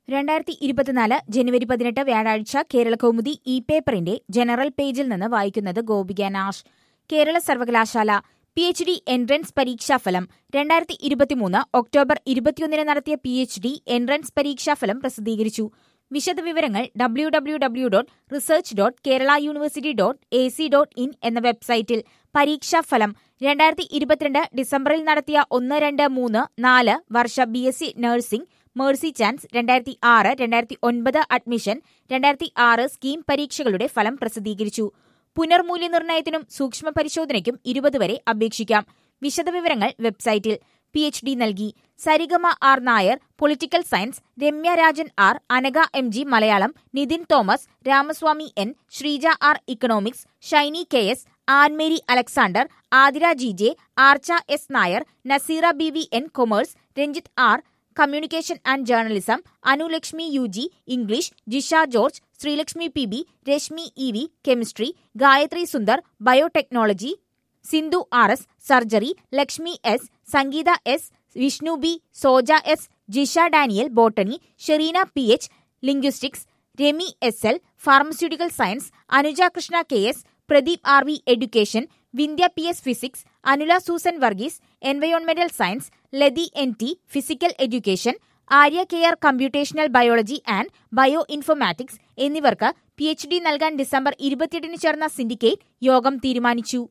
രണ്ടായിരത്തി ഇരുപത്തിനാല് ജനുവരി പതിനെട്ട് വ്യാഴാഴ്ച കേരള കൗമുദി ഇ പേപ്പറിന്റെ ജനറൽ പേജിൽ നിന്ന് വായിക്കുന്നത് ഗോപിക നാഷ് കേരള സർവകലാശാല പി എച്ച് ഡി എൻട്രൻസ് പരീക്ഷാഫലം രണ്ടായിരത്തി ഇരുപത്തിമൂന്ന് ഒക്ടോബർ ഇരുപത്തിയൊന്നിന് നടത്തിയ പി എച്ച് ഡി എൻട്രൻസ് പരീക്ഷാഫലം പ്രസിദ്ധീകരിച്ചു വിശദവിവരങ്ങൾ W W W dot research dot Kerala university dot A C dot in എന്ന വെബ്സൈറ്റിൽ പരീക്ഷാഫലം രണ്ടായിരത്തി ഇരുപത്തിരണ്ട് ഡിസംബറിൽ നടത്തിയ ഒന്ന് രണ്ട് മൂന്ന് നാല് വർഷ B S C nursing mercy chance രണ്ടായിരത്തി ആറ് രണ്ടായിരത്തി ഒൻപത് അഡ്മിഷൻ രണ്ടായിരത്തി ആറ് സ്കീം പരീക്ഷകളുടെ ഫലം പ്രസിദ്ധീകരിച്ചു പുനർമൂല്യനിർണ്ണയത്തിനും സൂക്ഷ്മ പരിശോധനയ്ക്കും ഇരുപത് വരെ അപേക്ഷിക്കാം വിശദവിവരങ്ങൾ വെബ്സൈറ്റിൽ പി എച്ച് ഡി നൽകി Sarigama R Nair political science Ramya Rajan R Anagha M G Malayalam Nithin Thomas Ramaswamy N Sreeja R economics Shiny K S Annmary Alexander Athira G J Archa S Nair Naseera B V N commerce Ranjith R communication and journalism Anulakshmi U G English Jisha George Sreelakshmi P B Reshmi E V chemistry Gayathri Sundar biotechnology Sindhu R S surgery Lakshmi S Sangeetha S Vishnu B Soja S Jisha Daniel botany Shereena P H linguistics Rami S L pharmaceutical science Anuja Krishna K S Pradeep R V education Vindhya P S physics Anula Susan Varghese എൻവയോൺമെന്റൽ science Lathi N T physical education Arya K R computational biology and bioinformatics എന്നിവർക്ക് P H D നൽകാൻ December ഇരുപത്തിയെട്ടിന് ചേർന്ന syndicate യോഗം തീരുമാനിച്ചു